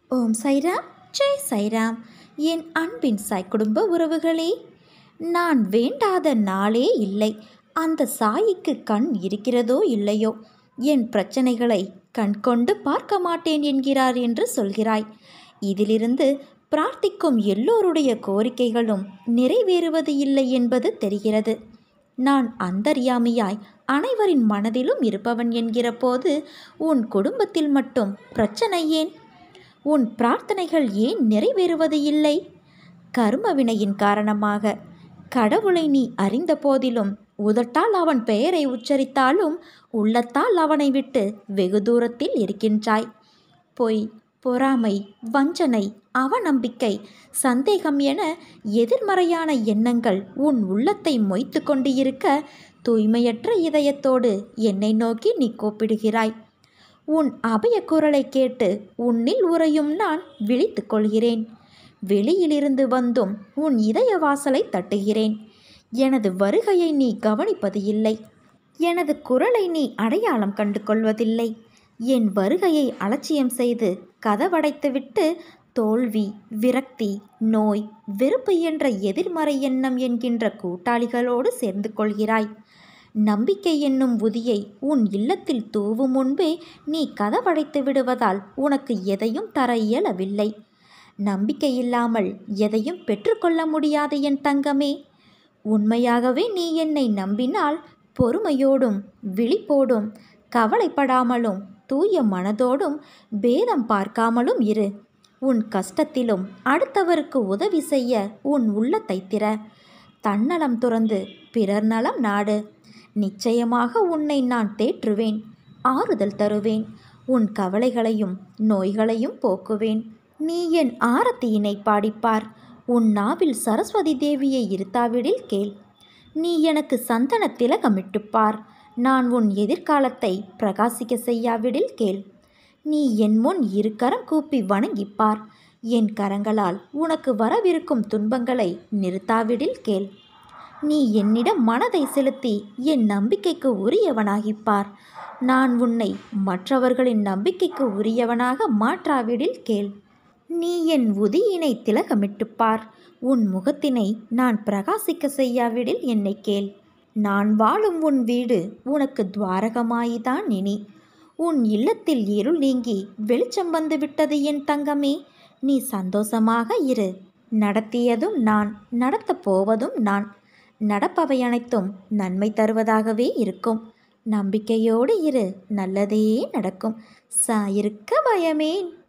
ஓம் சைராம் ஜெய் சைராம் என் அன்பின் சாய் குடும்ப உறவுகளே நான் வேண்டாத நாளே இல்லை அந்த சாயிக்கு கண் இருக்கிறதோ இல்லையோ என் பிரச்சனைகளை கண் கொண்டு பார்க்க மாட்டேன் என்கிறார் என்று சொல்கிறாய் இதிலிருந்து பிரார்த்திக்கும் எல்லோருடைய கோரிக்கைகளும் நிறைவேறுவது இல்லை என்பது தெரிகிறது நான் அந்தர்யாமியாய் அனைவரின் மனதிலும் இருப்பவன் என்கிற போது உன் குடும்பத்தில் மட்டும் பிரச்சனை ஏன் உன் பிரார்த்தனைகள் ஏன் நிறைவேறுவது இல்லை கர்ம வினையின் காரணமாக கடவுளை நீ அறிந்த போதிலும் உதட்டால் அவன் பெயரை உச்சரித்தாலும் உள்ளத்தால் அவனை விட்டு வெகு தூரத்தில் இருக்கின்றாய் பொய் பொறாமை வஞ்சனை அவநம்பிக்கை சந்தேகம் என எதிர்மறையான எண்ணங்கள் உன் உள்ளத்தை மொய்த்து கொண்டு இருக்க தூய்மையற்ற இதயத்தோடு என்னை நோக்கி நீ கூப்பிடுகிறாய் உன் அபய குரலை கேட்டு உன்னில் உறையும் நான் விழித்துக் கொள்கிறேன் வெளியிலிருந்து வந்தும் உன் இதய வாசலை தட்டுகிறேன் எனது வருகையை நீ கவனிப்பது இல்லை எனது குரலை நீ அடையாளம் கண்டு கொள்வதில்லை என் வருகையை அலட்சியம் செய்து கதவடைத்துவிட்டு தோல்வி விரக்தி நோய் வெறுப்பு என்ற எதிர்மறை எண்ணம் என்கின்ற கூட்டாளிகளோடு சேர்ந்து கொள்கிறாய் நம்பிக்கை என்னும் உதியை உன் இல்லத்தில் தூவும் முன்பே நீ கதவடைத்து விடுவதால் உனக்கு எதையும் தர இயலவில்லை நம்பிக்கை இல்லாமல் எதையும் பெற்றுக்கொள்ள முடியாது என் தங்கமே உண்மையாகவே நீ என்னை நம்பினால் பொறுமையோடும் விழிப்போடும் கவலைப்படாமலும் தூய மனதோடும் பேதம் பார்க்காமலும் இரு உன் கஷ்டத்திலும் அடுத்தவருக்கு உதவி செய்ய உன் உள்ளத்தை திற தன்னலம் துறந்து பிறர் நலம் நாடு நிச்சயமாக உன்னை நான் தேற்றுவேன் ஆறுதல் தருவேன் உன் கவலைகளையும் நோய்களையும் போக்குவேன் நீ என் ஆரத்தியினை பாடிப்பார் உன் நாவில் சரஸ்வதி தேவியை இருத்தாவிடில் கேள் நீ எனக்கு சந்தன திலகமிட்டுப்பார் நான் உன் எதிர்காலத்தை பிரகாசிக்க செய்யாவிடில் கேள் நீ என் முன் இரு கரம் கூப்பி வணங்கிப்பார் என் கரங்களால் உனக்கு வரவிருக்கும் துன்பங்களை நிறுத்தாவிடில் கேள் நீ என்னிடம் மனதை செலுத்தி என் நம்பிக்கைக்கு உரியவனாகிப்பார் நான் உன்னை மற்றவர்களின் நம்பிக்கைக்கு உரியவனாக மாற்றாவிடில் கேள் நீ என் உதியினை திலகமிட்டுப்பார் உன் முகத்தினை நான் பிரகாசிக்க செய்யாவிடில் என்னை கேள் நான் வாழும் உன் வீடு உனக்கு துவாரகமாயிதான் இனி உன் இல்லத்தில் இருள் நீங்கி வெளிச்சம் வந்து விட்டது என் தங்கமே நீ சந்தோஷமாக இரு நடத்தியதும் நான் நடத்தப் போவதும் நான் நடப்பவை அனைத்தும் நன்மை தருவதாகவே இருக்கும் நம்பிக்கையோடு இரு நல்லதே நடக்கும் சாயிருக்க பயமேன்